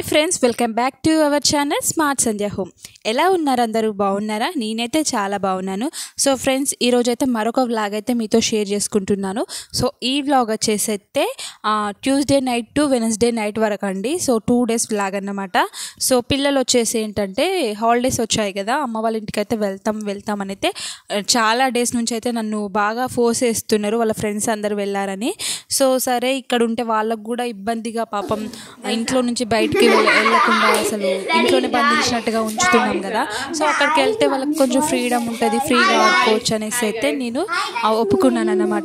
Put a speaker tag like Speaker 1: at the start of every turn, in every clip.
Speaker 1: Hi friends welcome back to our channel smart Sandhya home ఎలా ఉన్నారు అందరూ బాగున్నారా నేనైతే చాలా బాగున్నాను సో ఫ్రెండ్స్ ఈరోజు అయితే మరొక వ్లాగ్ అయితే మీతో షేర్ చేసుకుంటున్నాను సో ఈ వ్లాగ్ వచ్చేసి అయితే Tuesday night to Wednesday night వరకు అండి సో టూ డేస్ వ్లాగ్ అన్నమాట సో పిల్లలు వచ్చేసి ఏంటంటే హాలిడేస్ వచ్చాయి కదా అమ్మ వాళ్ళ ఇంటికి అయితే వెళ్తాం వెళ్తాం అని అయితే ఆ, చాలా డేస్ నుంచి అయితే నన్ను బాగా ఫోర్స్ చేస్తున్నారు వాళ్ళ ఫ్రెండ్స్ అందరు వెళ్ళారని సో సరే ఇక్కడ ఉంటే వాళ్ళకు కూడా ఇబ్బందిగా పాపం ఇంట్లో నుంచి బయటికి వెళ్ళ- వెళ్ళకుండా అసలు ఇంట్లోనే బంధించినట్టుగా ఉంచుతున్నాం కదా సో అక్కడికి వెళ్తే వాళ్ళకి కొంచెం ఫ్రీడమ్ ఉంటుంది ఫ్రీగా ఆడుకోవచ్చు అనేసి అయితే నేను ఆ, ఒప్పుకున్నాను అన్నమాట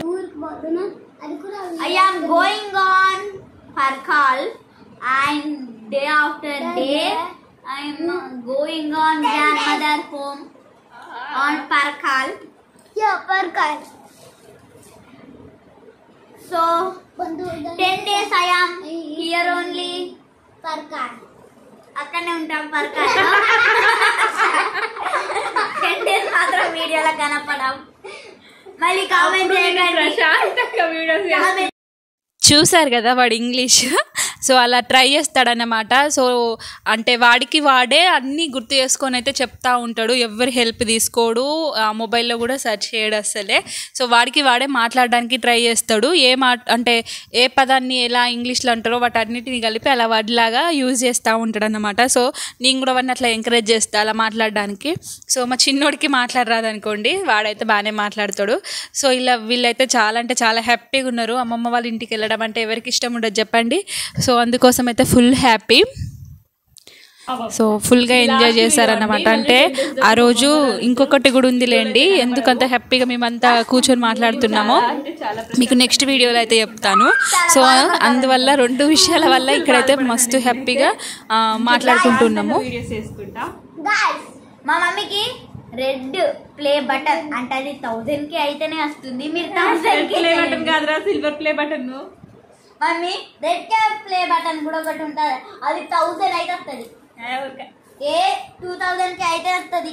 Speaker 2: I am going on Parkal and day after day I am going on grandmother home on Parkal.
Speaker 3: Yeah, Parkal.
Speaker 2: So 10 days I am here only.
Speaker 3: Parkal.
Speaker 2: అక్కడనే ఉంటాం పర్కాల్ టెన్ డేస్ మాత్రం వీడియోలో కనపడం మళ్ళీ కామెంట్ చేయకండి Comment
Speaker 1: చూశారు కదా వాడు ఇంగ్లీష్ సో అలా ట్రై చేస్తాడన్నమాట సో అంటే వాడికి వాడే అన్నీ గుర్తు చేసుకొని అయితే చెప్తా ఉంటాడు ఎవరి హెల్ప్ తీసుకోడు ఆ మొబైల్లో కూడా సెర్చ్ చేయడు అసలే సో వాడికి వాడే మాట్లాడడానికి ట్రై చేస్తాడు ఏ మా అంటే ఏ పదాన్ని ఎలా ఇంగ్లీష్లో అంటారో వాటన్నిటిని కలిపి అలా వాడిలాగా యూజ్ చేస్తూ ఉంటాడు అన్నమాట సో నేను కూడా వాడిని అట్లా ఎంకరేజ్ చేస్తా అలా మాట్లాడడానికి సో మా చిన్నోడికి మాట్లాడరాదు అనుకోండి వాడైతే బాగానే మాట్లాడతాడు సో ఇలా వీళ్ళైతే చాలా అంటే చాలా హ్యాపీగా ఉన్నారు అమ్మమ్మ వాళ్ళ ఇంటికి వెళ్ళడం అంటే ఎవరికి ఇష్టం ఉండదు చెప్పండి సో అందుకోసం అయితే ఫుల్ హ్యాపీ సో ఫుల్గా ఎంజాయ్ చేశారన్నమాట అంటే ఆ రోజు ఇంకొకటి కూడా ఉందిలేండి ఎందుకంత హ్యాపీగా మేమంతా కూర్చొని మాట్లాడుతున్నామో మీకు నెక్స్ట్ వీడియోలో అయితే చెప్తాను సో అందువల్ల రెండు విషయాల వల్ల ఇక్కడైతే మస్తు హ్యాపీగా ఆ, మాట్లాడుకుంటున్నాము
Speaker 2: Guys, మా మమ్మీకి రెడ్ ప్లే బటన్ అంటే అది థౌజండ్ కి అయితేనే వస్తుంది మీరు థౌజండ్ కి
Speaker 1: కాదురా silver play button
Speaker 2: mummy red play button కూడా ఒకటి ఉంటుంది అది థౌజండ్ అయితే వస్తుంది ఏ టూ థౌజండ్ కి అయితే వస్తుంది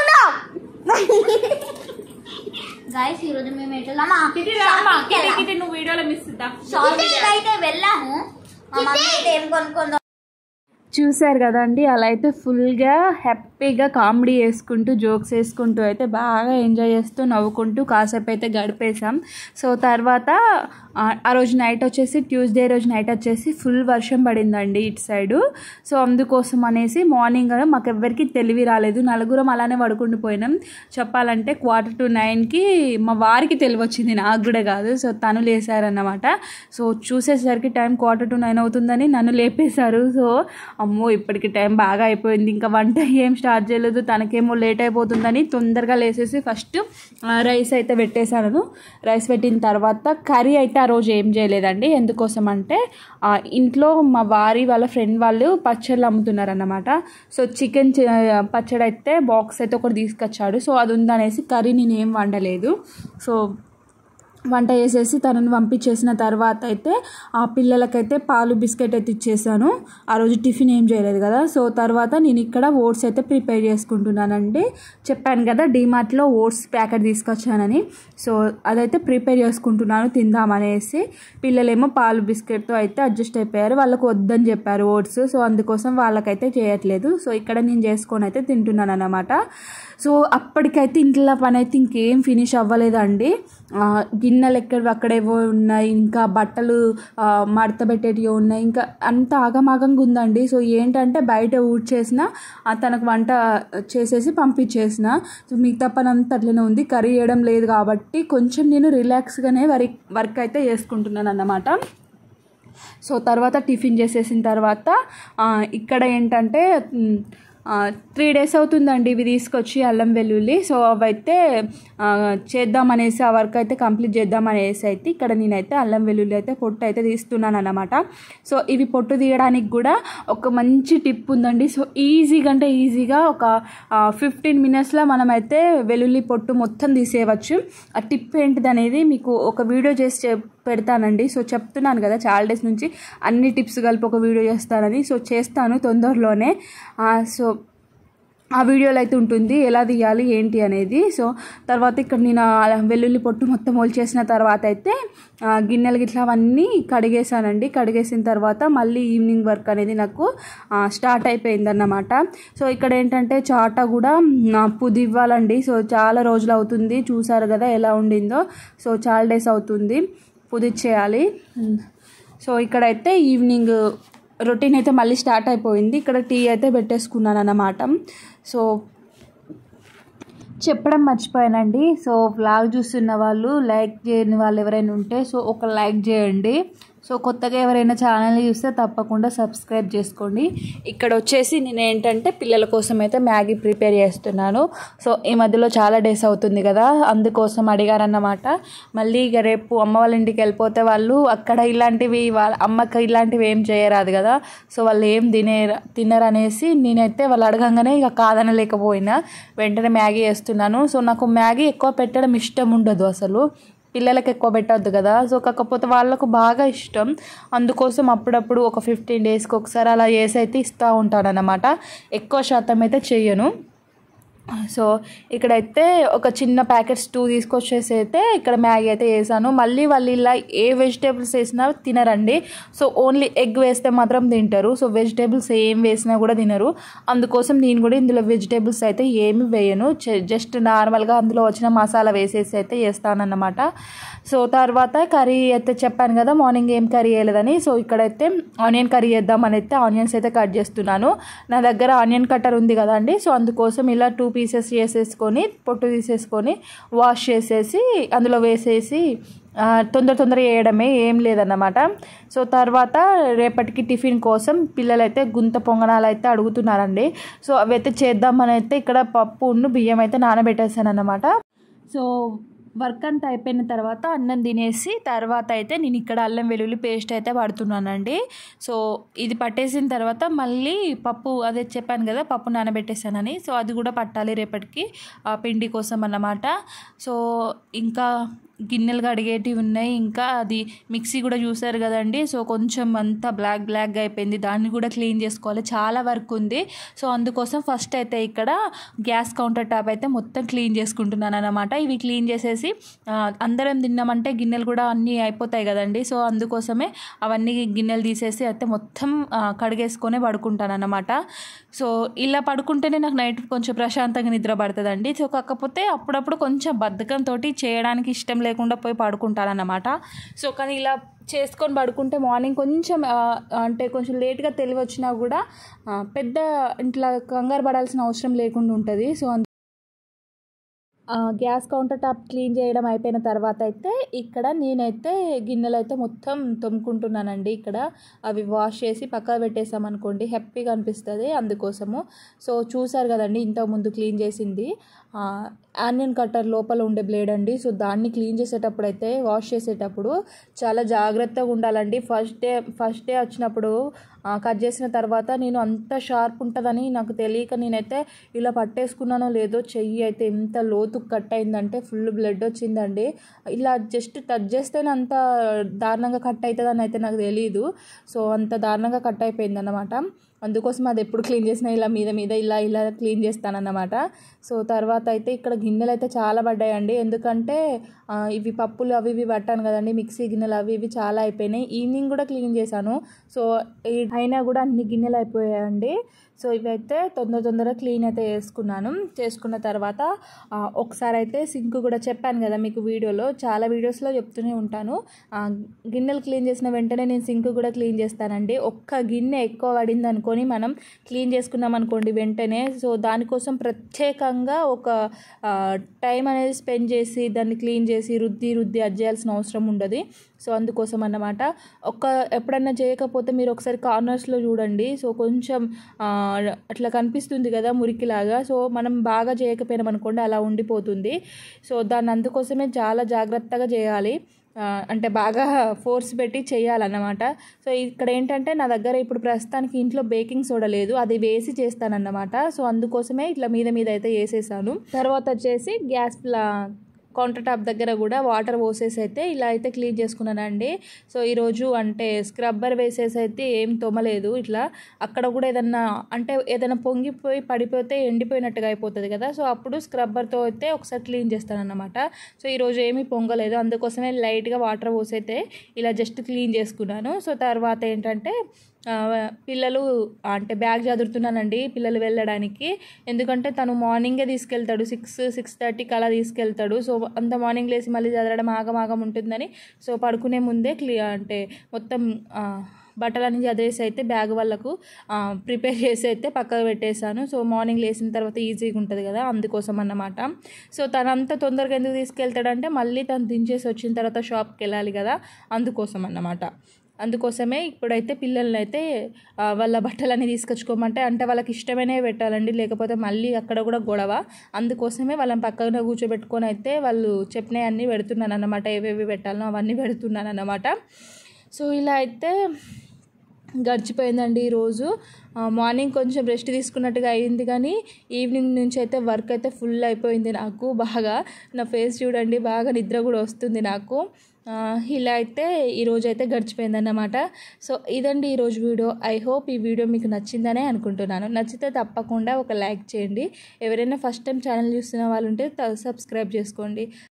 Speaker 2: గాయస్ ఈరోజు మేము ఎట్లా
Speaker 1: నువ్వు వీడియోలో మిస్
Speaker 2: షాపింగ్ అయితే వెళ్ళాము మా మమ్మీ అయితే ఏం కొనుక్కుందో
Speaker 1: చూశారు కదండి అలా అయితే ఫుల్గా హ్యాపీగా కామెడీ వేసుకుంటూ జోక్స్ వేసుకుంటూ అయితే బాగా ఎంజాయ్ చేస్తూ నవ్వుకుంటూ కాసేపు అయితే గడిపేశాం సో తర్వాత ఆ, ఆ రోజు నైట్ వచ్చేసి ట్యూస్డే రోజు నైట్ వచ్చేసి ఫుల్ వర్షం పడిందండి ఇటు సైడు సో అందుకోసం అనేసి మార్నింగ్ మాకు ఎవ్వరికి తెలివి రాలేదు నలుగురం అలానే పడుకుంటూ పోయినాం చెప్పాలంటే క్వార్టర్ టు నైన్కి మా వారికి తెలివి వచ్చింది నాకు కూడా కాదు సో తను లేసారన్నమాట సో చూసేసరికి టైం క్వార్టర్ టు నైన్ అవుతుందని నన్ను లేపేశారు సో అమ్మో ఇప్పటికి టైం బాగా అయిపోయింది ఇంకా వంట ఏం స్టార్ట్ చేయలేదు తనకేమో లేట్ అయిపోతుందని తొందరగా లేసేసి ఫస్ట్ రైస్ అయితే పెట్టేశాను రైస్ పెట్టిన తర్వాత కర్రీ అయితే ఆ రోజు ఏం చేయలేదండి ఎందుకోసం అంటే ఆ, ఇంట్లో మా వారి వాళ్ళ ఫ్రెండ్ వాళ్ళు పచ్చళ్ళు అమ్ముతున్నారు అన్నమాట సో చికెన్ పచ్చడి అయితే బాక్స్ అయితే ఒకటి తీసుకొచ్చాడు సో అది ఉందనేసి కర్రీ నేను ఏం వండలేదు సో వంట చేసేసి తనని పంపించేసిన తర్వాత అయితే ఆ పిల్లలకైతే పాలు బిస్కెట్ అయితే ఇచ్చేసాను ఆ రోజు టిఫిన్ ఏం చేయలేదు కదా సో తర్వాత నేను ఇక్కడ ఓట్స్ అయితే ప్రిపేర్ చేసుకుంటున్నానండి చెప్పాను కదా డీమార్ట్లో ఓట్స్ ప్యాకెట్ తీసుకొచ్చానని సో అదైతే ప్రిపేర్ చేసుకుంటున్నాను తిందామనేసి పిల్లలేమో పాలు బిస్కెట్తో అయితే అడ్జస్ట్ అయిపోయారు వాళ్ళకు వద్దని చెప్పారు ఓట్స్ సో అందుకోసం వాళ్ళకైతే చేయట్లేదు సో ఇక్కడ నేను చేసుకొని అయితే తింటున్నాను అనమాట సో అప్పటికైతే ఇంట్లో పని అయితే ఇంకేం ఫినిష్ అవ్వలేదండి ఆ, గిన్నెలు ఎక్కడ అక్కడేవో ఉన్నాయి ఇంకా బట్టలు ఆ, మడత పెట్టేటివి ఉన్నాయి ఇంకా అంత ఆగమాగంగా ఉందండి సో ఏంటంటే బయట ఊడ్చేసిన ఆ, తనకు వంట చేసేసి పంపించేసిన సో మిగతా పని అంతా అట్లనే ఉంది కర్రీ చేయడం లేదు కాబట్టి కొంచెం నేను రిలాక్స్గానే వర్క్ వర్క్ అయితే చేసుకుంటున్నాను అన్నమాట సో తర్వాత టిఫిన్ చేసేసిన తర్వాత ఆ, ఇక్కడ ఏంటంటే మ్, ఆ, త్రీ డేస్ అవుతుందండి ఇవి తీసుకొచ్చి అల్లం వెల్లుల్లి సో అవైతే ఆ, చేద్దామనేసి ఆ వర్క్ అయితే కంప్లీట్ చేద్దామనేసి అయితే ఇక్కడ నేనైతే అల్లం వెల్లుల్లి అయితే పొట్టు అయితే తీస్తున్నాను అనమాట సో ఇవి పొట్టు తీయడానికి కూడా ఒక మంచి టిప్ ఉందండి సో ఈజీగా అంటే ఈజీగా ఒక ఫిఫ్టీన్ మినిట్స్లో మనమైతే వెల్లుల్లి పొట్టు మొత్తం తీసేయవచ్చు ఆ టిప్ ఏంటిది అనేది మీకు ఒక వీడియో చేసి చెప్- పెడతానండి సో చెప్తున్నాను కదా చాలా డేస్ నుంచి అన్ని టిప్స్ కలిపి ఒక వీడియో చేస్తానని సో చేస్తాను తొందరలోనే ఆ, సో ఆ వీడియోలో అయితే ఉంటుంది ఎలా తీయాలి ఏంటి అనేది సో తర్వాత ఇక్కడ నేను ఆ వెల్లుల్లి పొట్టు మొత్తం చేసిన తర్వాత అయితే ఆ, గిన్నెలు గిట్లా అవన్నీ కడిగేసానండి కడిగేసిన తర్వాత మళ్ళీ ఈవినింగ్ వర్క్ అనేది నాకు ఆ, స్టార్ట్ అయిపోయిందన్నమాట సో ఇక్కడ ఏంటంటే చాట కూడా ఆ, పుది ఇవ్వాలండి సో చాలా రోజులు అవుతుంది చూసారు కదా ఎలా ఉండిందో సో చాలా డేస్ అవుతుంది పుదిచ్చేయాలి సో ఇక్కడైతే ఈవినింగ్ రొటీన్ అయితే మళ్ళీ స్టార్ట్ అయిపోయింది ఇక్కడ టీ అయితే పెట్టేసుకున్నాను అన్నమాట సో చెప్పడం మర్చిపోయానండి సో వ్లాగ్ చూస్తున్న వాళ్ళు లైక్ చేయని వాళ్ళు ఎవరైనా ఉంటే సో ఒక లైక్ చేయండి సో కొత్తగా ఎవరైనా ఛానల్ చూస్తే తప్పకుండా సబ్స్క్రైబ్ చేసుకోండి ఇక్కడ వచ్చేసి నేను ఏంటంటే పిల్లల కోసం అయితే మ్యాగీ ప్రిపేర్ చేస్తున్నాను సో ఈ మధ్యలో చాలా డేస్ అవుతుంది కదా అందుకోసం అడిగారన్నమాట మళ్ళీ ఇక రేపు అమ్మ వాళ్ళ ఇంటికి వెళ్ళిపోతే వాళ్ళు అక్కడ ఇలాంటివి వాళ్ళ అమ్మకి ఇలాంటివి ఏం చేయరాదు కదా సో వాళ్ళు ఏం తినే తినరు అనేసి నేనైతే వాళ్ళు అడగంగానే ఇక కాదనలేకపోయినా వెంటనే మ్యాగీ వేస్తున్నాను సో నాకు మ్యాగీ ఎక్కువ పెట్టడం ఇష్టం ఉండదు అసలు పిల్లలకి ఎక్కువ పెట్టద్దు కదా సో కాకపోతే వాళ్ళకు బాగా ఇష్టం అందుకోసం అప్పుడప్పుడు ఒక ఫిఫ్టీన్ డేస్కి ఒకసారి అలా చేసి అయితే ఇస్తూ ఉంటాను అన్నమాట ఎక్కువ శాతం అయితే చెయ్యను సో ఇక్కడైతే ఒక చిన్న ప్యాకెట్స్ టూ తీసుకొచ్చేసి అయితే ఇక్కడ మ్యాగీ అయితే వేసాను మళ్ళీ వాళ్ళు ఇలా ఏ వెజిటేబుల్స్ వేసినా తినరండి సో ఓన్లీ ఎగ్ వేస్తే మాత్రం తింటారు సో వెజిటేబుల్స్ ఏం వేసినా కూడా తినరు అందుకోసం నేను కూడా ఇందులో వెజిటేబుల్స్ అయితే ఏమి వేయను జస్ట్ నార్మల్గా అందులో వచ్చిన మసాలా వేసేసి అయితే వేస్తానన్నమాట సో తర్వాత కర్రీ అయితే చెప్పాను కదా మార్నింగ్ ఏం కర్రీ వేయలేదని సో ఇక్కడైతే ఆనియన్ కర్రీ చేద్దామని అయితే ఆనియన్స్ అయితే కట్ చేస్తున్నాను నా దగ్గర ఆనియన్ కట్టర్ ఉంది కదండి సో అందుకోసం ఇలా టూ పీసెస్ చేసేసుకొని పొట్టు తీసేసుకొని వాష్ చేసేసి అందులో వేసేసి ఆ, తొందర తొందర వేయడమే ఏం లేదన్నమాట సో తర్వాత రేపటికి టిఫిన్ కోసం పిల్లలైతే గుంత పొంగనాలు అయితే అడుగుతున్నారండి సో అవి అయితే చేద్దామని అయితే ఇక్కడ పప్పు ఉన్ను బియ్యం అయితే నానబెట్టేసాను అన్నమాట సో వర్క్ అంతా అయిపోయిన తర్వాత అన్నం తినేసి తర్వాత అయితే నేను ఇక్కడ అల్లం వెల్లుల్లి పేస్ట్ అయితే పడుతున్నానండి సో ఇది పట్టేసిన తర్వాత మళ్ళీ పప్పు అదే చెప్పాను కదా పప్పు నానబెట్టేసానని సో అది కూడా పట్టాలి రేపటికి ఆ పిండి కోసం అన్నమాట సో ఇంకా గిన్నెలు కడిగేటివి ఉన్నాయి ఇంకా అది మిక్సీ కూడా చూసారు కదండి సో కొంచెం అంతా బ్లాక్ బ్లాక్గా అయిపోయింది దాన్ని కూడా క్లీన్ చేసుకోవాలి చాలా వర్క్ ఉంది సో అందుకోసం ఫస్ట్ అయితే ఇక్కడ గ్యాస్ కౌంటర్ టాప్ అయితే మొత్తం క్లీన్ చేసుకుంటున్నాను అనమాట ఇవి క్లీన్ చేసేసి ఆ, అందరం తిన్నామంటే గిన్నెలు కూడా అన్నీ అయిపోతాయి కదండి సో అందుకోసమే అవన్నీ గిన్నెలు తీసేసి అయితే మొత్తం ఆ, కడిగేసుకొని పడుకుంటాను అనమాట సో ఇలా పడుకుంటేనే నాకు నైట్ కొంచెం ప్రశాంతంగా నిద్ర పడుతుందండి సో కాకపోతే అప్పుడప్పుడు కొంచెం బద్ధకంతో చేయడానికి ఇష్టం లేకుండా పోయి పడుకుంటానన్నమాట సో కానీ ఇలా చేసుకొని పడుకుంటే మార్నింగ్ కొంచెం ఆ, అంటే కొంచెం లేట్గా తెలివి వచ్చినా కూడా ఆ, పెద్ద ఇట్లా కంగారు పడాల్సిన అవసరం లేకుండా ఉంటుంది సో అందు ఆ, గ్యాస్ కౌంటర్ టాప్ క్లీన్ చేయడం అయిపోయిన తర్వాత అయితే ఇక్కడ నేనైతే గిన్నెలు అయితే మొత్తం తొమ్ముకుంటున్నానండి ఇక్కడ అవి వాష్ చేసి పక్కన పెట్టేసామనుకోండి హ్యాపీగా అనిపిస్తుంది అందుకోసము సో చూసారు కదండి ఇంతకుముందు క్లీన్ చేసింది ఆ, ఆనియన్ కట్టర్ లోపల ఉండే బ్లేడ్ అండి సో దాన్ని క్లీన్ చేసేటప్పుడు అయితే వాష్ చేసేటప్పుడు చాలా జాగ్రత్తగా ఉండాలండి ఫస్ట్ డే ఫస్ట్ డే వచ్చినప్పుడు ఆ, కట్ చేసిన తర్వాత నేను అంత షార్ప్ ఉంటుందని నాకు తెలియక నేనైతే ఇలా పట్టేసుకున్నానో లేదో చెయ్యి అయితే ఎంత లోతు కట్ అయిందంటే ఫుల్ బ్లడ్ వచ్చిందండి ఇలా జస్ట్ టచ్ చేస్తేనే అంత దారుణంగా కట్ అవుతుందని అయితే నాకు తెలియదు సో అంత దారుణంగా కట్ అయిపోయింది అన్నమాట అందుకోసం అది ఎప్పుడు క్లీన్ చేసినా ఇలా మీద మీద ఇలా ఇలా క్లీన్ చేస్తానన్నమాట సో తర్వాత అయితే ఇక్కడ గిన్నెలు అయితే చాలా పడ్డాయండి ఎందుకంటే ఆ, ఇవి పప్పులు అవి ఇవి పట్టాను కదండి మిక్సీ గిన్నెలు అవి ఇవి చాలా అయిపోయినాయి ఈవినింగ్ కూడా క్లీన్ చేశాను సో ఈ- అయినా కూడా అన్ని గిన్నెలు అయిపోయాయండి సో ఇవైతే తొందర తొందరగా క్లీన్ అయితే చేసుకున్నాను చేసుకున్న తర్వాత ఆ, ఒకసారి అయితే సింక్ కూడా చెప్పాను కదా మీకు వీడియోలో చాలా వీడియోస్లో చెప్తూనే ఉంటాను ఆ, గిన్నెలు క్లీన్ చేసిన వెంటనే నేను సింక్ కూడా క్లీన్ చేస్తానండి ఒక్క గిన్నె ఎక్కువ పడింది అనుకొని మనం క్లీన్ చేసుకున్నాం అనుకోండి వెంటనే సో దానికోసం ప్రత్యేకంగా ఒక టైం అనేది స్పెండ్ చేసి దాన్ని క్లీన్ చేసి రుద్ది రుద్ది అది చేయాల్సిన అవసరం ఉండదు సో అందుకోసం అన్నమాట ఒక్క ఎప్పుడన్నా చేయకపోతే మీరు ఒకసారి కార్నర్స్లో చూడండి సో కొంచెం ఆ, అట్లా కనిపిస్తుంది కదా మురికిలాగా సో మనం బాగా చేయకపోయినాం అనుకోండి అలా ఉండిపోతుంది సో దాన్ని అందుకోసమే చాలా జాగ్రత్తగా చేయాలి ఆ, అంటే బాగా ఫోర్స్ పెట్టి చేయాలన్నమాట సో ఇక్కడ ఏంటంటే నా దగ్గర ఇప్పుడు ప్రస్తుతానికి ఇంట్లో బేకింగ్ సోడా లేదు అది వేసి చేస్తానన్నమాట సో అందుకోసమే ఇట్లా మీద మీద అయితే వేసేసాను తర్వాత వచ్చేసి గ్యాస్ ఫ్లా కౌంటర్ టాప్ దగ్గర కూడా వాటర్ పోసేసి అయితే ఇలా అయితే క్లీన్ చేసుకున్నానండి సో ఈరోజు అంటే స్క్రబ్బర్ వేసేసి అయితే ఏం తోమలేదు ఇట్లా అక్కడ కూడా ఏదన్నా అంటే ఏదైనా పొంగిపోయి పడిపోతే ఎండిపోయినట్టుగా అయిపోతుంది కదా సో అప్పుడు స్క్రబ్బర్తో అయితే ఒకసారి క్లీన్ చేస్తానన్నమాట సో ఈరోజు ఏమీ పొంగలేదు అందుకోసమే లైట్గా వాటర్ పోసి అయితే ఇలా జస్ట్ క్లీన్ చేసుకున్నాను సో తర్వాత ఏంటంటే ఆ, పిల్లలు అంటే బ్యాగ్ చదువుతున్నానండి పిల్లలు వెళ్ళడానికి ఎందుకంటే తను మార్నింగే తీసుకెళ్తాడు సిక్స్ సిక్స్ థర్టీకి అలా తీసుకెళ్తాడు సో అంత మార్నింగ్ లేసి మళ్ళీ చదవడం ఆగమాగం ఉంటుందని సో పడుకునే ముందే క్లీ అంటే మొత్తం ఆ, బట్టలన్నీ చదివేసి అయితే బ్యాగ్ వాళ్ళకు ప్రిపేర్ చేసి అయితే పక్కకు పెట్టేశాను సో మార్నింగ్ లేచిన తర్వాత ఈజీగా ఉంటుంది కదా అందుకోసం అన్నమాట సో తనంతా తొందరగా ఎందుకు తీసుకెళ్తాడంటే మళ్ళీ తను దించేసి వచ్చిన తర్వాత షాప్కి వెళ్ళాలి కదా అందుకోసం అన్నమాట అందుకోసమే ఇప్పుడైతే పిల్లల్ని అయితే ఆ, వాళ్ళ బట్టలన్నీ తీసుకొచ్చుకోమంటే అంటే వాళ్ళకి ఇష్టమైనవి పెట్టాలండి లేకపోతే మళ్ళీ అక్కడ కూడా గొడవ అందుకోసమే వాళ్ళని పక్కన కూర్చోబెట్టుకొని అయితే వాళ్ళు చెప్పినవి అన్నీ పెడుతున్నాను అన్నమాట ఏవేవి పెట్టాలనో అవన్నీ పెడుతున్నాను అన్నమాట సో ఇలా అయితే గడిచిపోయిందండి ఈరోజు ఆ, మార్నింగ్ కొంచెం రెస్ట్ తీసుకున్నట్టుగా అయింది కానీ ఈవినింగ్ నుంచి అయితే వర్క్ అయితే ఫుల్ అయిపోయింది నాకు బాగా నా ఫేస్ చూడండి బాగా నిద్ర కూడా వస్తుంది నాకు ఆ, ఇలా అయితే ఈరోజు అయితే గడిచిపోయిందన్నమాట సో ఇదండి ఈరోజు వీడియో ఐ హోప్ ఈ వీడియో మీకు నచ్చిందనే అనుకుంటున్నాను నచ్చితే తప్పకుండా ఒక లైక్ చేయండి ఎవరైనా ఫస్ట్ టైం ఛానల్ చూస్తున్న వాళ్ళు ఉంటే త- సబ్స్క్రైబ్ చేసుకోండి